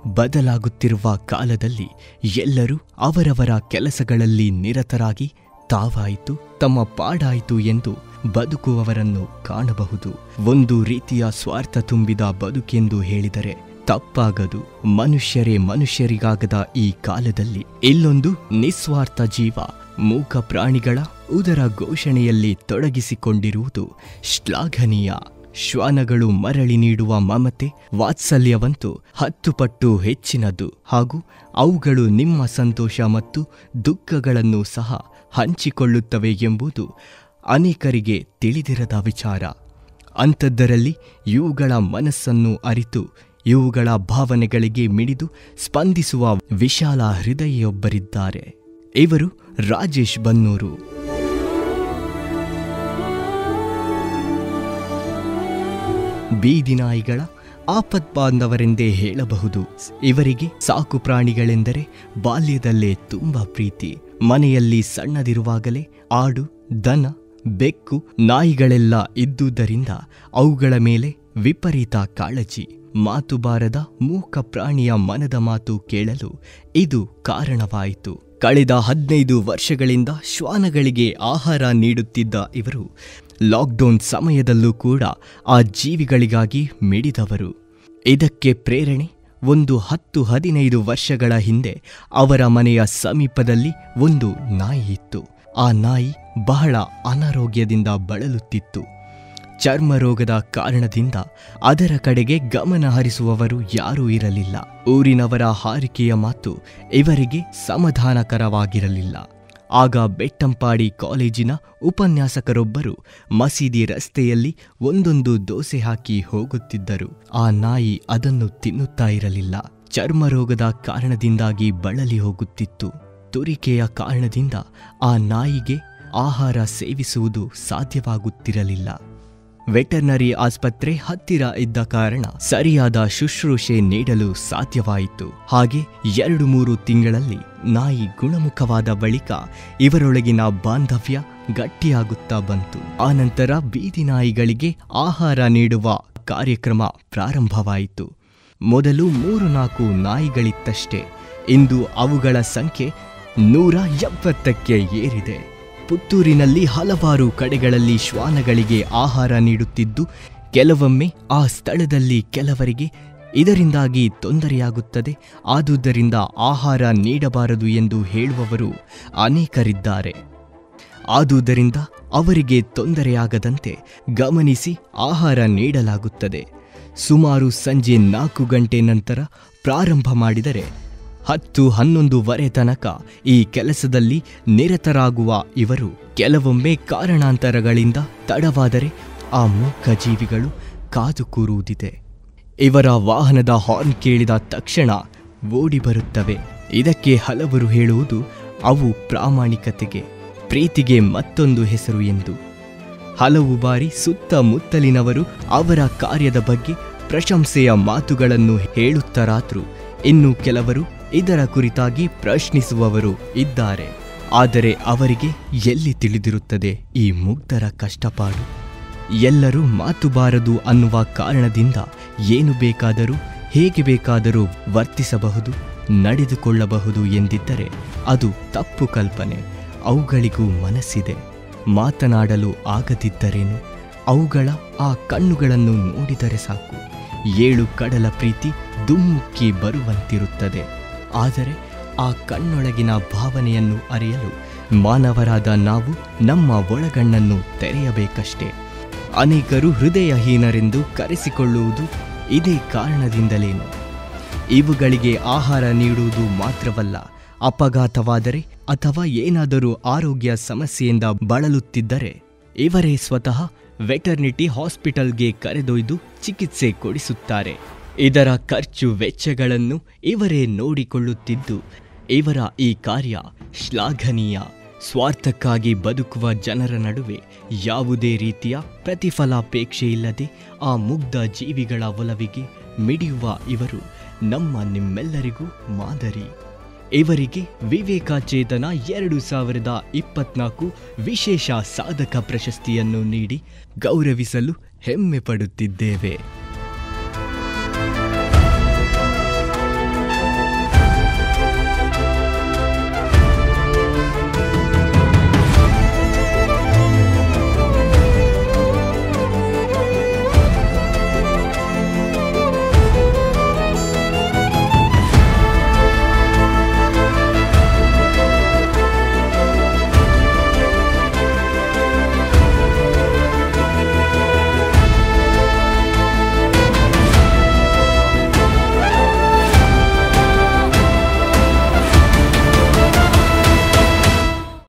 ಬದಲಾಗುತ್ತಿರುವ ಕಾಲದಲ್ಲಿ ಎಲ್ಲರೂ ಅವರವರ ಕೆಲಸಗಳಲ್ಲಿ ನಿರತರಾಗಿ ತಾವಾಯಿತು ತಮ್ಮ ಪಾಡಾಯಿತು ಎಂದು ಬದುಕುವವರನ್ನು ಕಾಣಬಹುದು ಒಂದು ರೀತಿಯ ಸ್ವಾರ್ಥ ತುಂಬಿದ ಬದುಕೆಂದು ಹೇಳಿದರೆ ತಪ್ಪಾಗದು ಮನುಷ್ಯರೇ ಮನುಷ್ಯರಿಗಾಗದ ಈ ಕಾಲದಲ್ಲಿ ಇಲ್ಲೊಂದು ನಿಸ್ವಾರ್ಥ ಜೀವ ಮೂಕ ಪ್ರಾಣಿಗಳ ಉದರ ಘೋಷಣೆಯಲ್ಲಿ ತೊಡಗಿಸಿಕೊಂಡಿರುವುದು ಶ್ಲಾಘನೀಯ ಶ್ವಾನಗಳು ಮರಳಿ ನೀಡುವ ಮಮತೆ ವಾತ್ಸಲ್ಯವಂತೂ ಹತ್ತು ಪಟ್ಟು ಹೆಚ್ಚಿನದು ಹಾಗೂ ಅವುಗಳು ನಿಮ್ಮ ಸಂತೋಷ ಮತ್ತು ದುಃಖಗಳನ್ನು ಸಹ ಹಂಚಿಕೊಳ್ಳುತ್ತವೆ ಎಂಬುದು ಅನೇಕರಿಗೆ ತಿಳಿದಿರದ ವಿಚಾರ ಅಂಥದ್ದರಲ್ಲಿ ಇವುಗಳ ಮನಸ್ಸನ್ನು ಅರಿತು ಇವುಗಳ ಭಾವನೆಗಳಿಗೆ ಮಿಡಿದು ಸ್ಪಂದಿಸುವ ವಿಶಾಲ ಹೃದಯೊಬ್ಬರಿದ್ದಾರೆ ಇವರು ರಾಜೇಶ್ ಬನ್ನೂರು ಬೀದಿ ನಾಯಿಗಳ ಆಪತ್ಬಾಂಧವರೆಂದೇ ಹೇಳಬಹುದು ಇವರಿಗೆ ಸಾಕು ಪ್ರಾಣಿಗಳೆಂದರೆ ಬಾಲ್ಯದಲ್ಲೇ ತುಂಬ ಪ್ರೀತಿ ಮನೆಯಲ್ಲಿ ಸಣ್ಣದಿರುವಾಗಲೇ ಆಡು ದನ ಬೆಕ್ಕು ನಾಯಿಗಳೆಲ್ಲ ಇದ್ದುದರಿಂದ ಅವುಗಳ ಮೇಲೆ ವಿಪರೀತ ಕಾಳಜಿ ಮಾತು ಬಾರದ ಮೂಕ ಪ್ರಾಣಿಯ ಮನದ ಮಾತು ಕೇಳಲು ಇದು ಕಾರಣವಾಯಿತು ಕಳೆದ ಹದಿನೈದು ವರ್ಷಗಳಿಂದ ಶ್ವಾನಗಳಿಗೆ ಆಹಾರ ನೀಡುತ್ತಿದ್ದ ಇವರು ಲಾಕ್ಡೌನ್ ಸಮಯದಲ್ಲೂ ಕೂಡ ಆ ಜೀವಿಗಳಿಗಾಗಿ ಮಿಡಿದವರು ಇದಕ್ಕೆ ಪ್ರೇರಣೆ ಒಂದು ಹತ್ತು ಹದಿನೈದು ವರ್ಷಗಳ ಹಿಂದೆ ಅವರ ಮನೆಯ ಸಮೀಪದಲ್ಲಿ ಒಂದು ನಾಯಿ ಇತ್ತು ಆ ನಾಯಿ ಬಹಳ ಅನಾರೋಗ್ಯದಿಂದ ಬಳಲುತ್ತಿತ್ತು ಚರ್ಮ ರೋಗದ ಕಾರಣದಿಂದ ಅದರ ಕಡೆಗೆ ಗಮನ ಹರಿಸುವವರು ಯಾರೂ ಇರಲಿಲ್ಲ ಊರಿನವರ ಹಾರಿಕೆಯ ಮಾತು ಇವರಿಗೆ ಸಮಾಧಾನಕರವಾಗಿರಲಿಲ್ಲ ಆಗ ಬೆಟ್ಟಂಪಾಡಿ ಕಾಲೇಜಿನ ಉಪನ್ಯಾಸಕರೊಬ್ಬರು ಮಸೀದಿ ರಸ್ತೆಯಲ್ಲಿ ಒಂದೊಂದು ದೋಸೆ ಹಾಕಿ ಹೋಗುತ್ತಿದ್ದರು ಆ ನಾಯಿ ಅದನ್ನು ತಿನ್ನುತ್ತಾ ಇರಲಿಲ್ಲ ಚರ್ಮ ರೋಗದ ಕಾರಣದಿಂದಾಗಿ ಬಳಲಿ ಹೋಗುತ್ತಿತ್ತು ತುರಿಕೆಯ ಕಾರಣದಿಂದ ಆ ನಾಯಿಗೆ ಆಹಾರ ಸೇವಿಸುವುದು ಸಾಧ್ಯವಾಗುತ್ತಿರಲಿಲ್ಲ ವೆಟರ್ನರಿ ಆಸ್ಪತ್ರೆ ಹತ್ತಿರ ಇದ್ದ ಕಾರಣ ಸರಿಯಾದ ಶುಶ್ರೂಷೆ ನೀಡಲು ಸಾಧ್ಯವಾಯಿತು ಹಾಗೆ ಎರಡು ಮೂರು ತಿಂಗಳಲ್ಲಿ ನಾಯಿ ಗುಣಮುಖವಾದ ಬಳಿಕ ಇವರೊಳಗಿನ ಬಾಂಧವ್ಯ ಗಟ್ಟಿಯಾಗುತ್ತಾ ಬಂತು ಆನಂತರ ಬೀದಿ ನಾಯಿಗಳಿಗೆ ಆಹಾರ ನೀಡುವ ಕಾರ್ಯಕ್ರಮ ಪ್ರಾರಂಭವಾಯಿತು ಮೊದಲು ಮೂರು ನಾಲ್ಕು ನಾಯಿಗಳಿತ್ತಷ್ಟೇ ಇಂದು ಅವುಗಳ ಸಂಖ್ಯೆ ನೂರ ಎಪ್ಪತ್ತಕ್ಕೆ ಏರಿದೆ ಪುತ್ತೂರಿನಲ್ಲಿ ಹಲವಾರು ಕಡೆಗಳಲ್ಲಿ ಶ್ವಾನಗಳಿಗೆ ಆಹಾರ ನೀಡುತ್ತಿದ್ದು ಕೆಲವೊಮ್ಮೆ ಆ ಸ್ಥಳದಲ್ಲಿ ಕೆಲವರಿಗೆ ಇದರಿಂದಾಗಿ ತೊಂದರೆಯಾಗುತ್ತದೆ ಆದುದರಿಂದ ಆಹಾರ ನೀಡಬಾರದು ಎಂದು ಹೇಳುವವರು ಅನೇಕರಿದ್ದಾರೆ ಆದುದರಿಂದ ಅವರಿಗೆ ತೊಂದರೆಯಾಗದಂತೆ ಗಮನಿಸಿ ಆಹಾರ ನೀಡಲಾಗುತ್ತದೆ ಸುಮಾರು ಸಂಜೆ ನಾಲ್ಕು ಗಂಟೆ ನಂತರ ಪ್ರಾರಂಭ ಮಾಡಿದರೆ ಹತ್ತು ಹನ್ನೊಂದುವರೆ ತನಕ ಈ ಕೆಲಸದಲ್ಲಿ ನಿರತರಾಗುವ ಇವರು ಕೆಲವೊಮ್ಮೆ ಕಾರಣಾಂತರಗಳಿಂದ ತಡವಾದರೆ ಆ ಮೂಕ ಜೀವಿಗಳು ಕಾದು ಕೂರುವುದಿದೆ ಇವರ ವಾಹನದ ಹಾರ್ನ್ ಕೇಳಿದ ತಕ್ಷಣ ಓಡಿ ಬರುತ್ತವೆ ಇದಕ್ಕೆ ಹಲವರು ಹೇಳುವುದು ಅವು ಪ್ರಾಮಾಣಿಕತೆಗೆ ಪ್ರೀತಿಗೆ ಮತ್ತೊಂದು ಹೆಸರು ಎಂದು ಹಲವು ಬಾರಿ ಸುತ್ತಮುತ್ತಲಿನವರು ಅವರ ಕಾರ್ಯದ ಬಗ್ಗೆ ಪ್ರಶಂಸೆಯ ಮಾತುಗಳನ್ನು ಹೇಳುತ್ತರಾದ್ರು ಇನ್ನು ಕೆಲವರು ಇದರ ಕುರಿತಾಗಿ ಪ್ರಶ್ನಿಸುವವರು ಇದ್ದಾರೆ ಆದರೆ ಅವರಿಗೆ ಎಲ್ಲಿ ತಿಳಿದಿರುತ್ತದೆ ಈ ಮುಗ್ಧರ ಕಷ್ಟಪಾಡು ಎಲ್ಲರೂ ಮಾತು ಬಾರದು ಅನ್ನುವ ಕಾರಣದಿಂದ ಏನು ಬೇಕಾದರೂ ಹೇಗೆ ಬೇಕಾದರೂ ವರ್ತಿಸಬಹುದು ನಡೆದುಕೊಳ್ಳಬಹುದು ಎಂದಿದ್ದರೆ ಅದು ತಪ್ಪು ಕಲ್ಪನೆ ಅವುಗಳಿಗೂ ಮನಸ್ಸಿದೆ ಮಾತನಾಡಲು ಆಗದಿದ್ದರೇನು ಅವುಗಳ ಆ ಕಣ್ಣುಗಳನ್ನು ನೋಡಿದರೆ ಸಾಕು ಏಳು ಕಡಲ ಪ್ರೀತಿ ದುಮ್ಮುಕ್ಕಿ ಬರುವಂತಿರುತ್ತದೆ ಆದರೆ ಆ ಕಣ್ಣೊಳಗಿನ ಭಾವನೆಯನ್ನು ಅರಿಯಲು ಮಾನವರಾದ ನಾವು ನಮ್ಮ ಒಳಗಣ್ಣನ್ನು ತೆರೆಯಬೇಕಷ್ಟೇ ಅನೇಕರು ಹೃದಯಹೀನರೆಂದು ಕರೆಸಿಕೊಳ್ಳುವುದು ಇದೇ ಕಾರಣದಿಂದಲೇನು ಇವುಗಳಿಗೆ ಆಹಾರ ನೀಡುವುದು ಮಾತ್ರವಲ್ಲ ಅಪಘಾತವಾದರೆ ಅಥವಾ ಏನಾದರೂ ಆರೋಗ್ಯ ಸಮಸ್ಯೆಯಿಂದ ಬಳಲುತ್ತಿದ್ದರೆ ಇವರೇ ಸ್ವತಃ ವೆಟರ್ನಿಟಿ ಹಾಸ್ಪಿಟಲ್ಗೆ ಕರೆದೊಯ್ದು ಚಿಕಿತ್ಸೆ ಕೊಡಿಸುತ್ತಾರೆ ಇದರ ಖರ್ಚು ವೆಚ್ಚಗಳನ್ನು ಇವರೇ ನೋಡಿಕೊಳ್ಳುತ್ತಿದ್ದು ಇವರ ಈ ಕಾರ್ಯ ಶ್ಲಾಘನೀಯ ಸ್ವಾರ್ಥಕ್ಕಾಗಿ ಬದುಕುವ ಜನರ ನಡುವೆ ಯಾವುದೇ ರೀತಿಯ ಪ್ರತಿಫಲಾಪೇಕ್ಷೆ ಇಲ್ಲದೆ ಆ ಮುಗ್ಧ ಜೀವಿಗಳ ಒಲವಿಗೆ ಮಿಡಿಯುವ ಇವರು ನಮ್ಮ ನಿಮ್ಮೆಲ್ಲರಿಗೂ ಮಾದರಿ ಇವರಿಗೆ ವಿವೇಕಾಚೇತನ ಎರಡು ಸಾವಿರದ ಇಪ್ಪತ್ನಾಲ್ಕು ವಿಶೇಷ ಸಾಧಕ ಪ್ರಶಸ್ತಿಯನ್ನು ನೀಡಿ ಗೌರವಿಸಲು ಹೆಮ್ಮೆ ಪಡುತ್ತಿದ್ದೇವೆ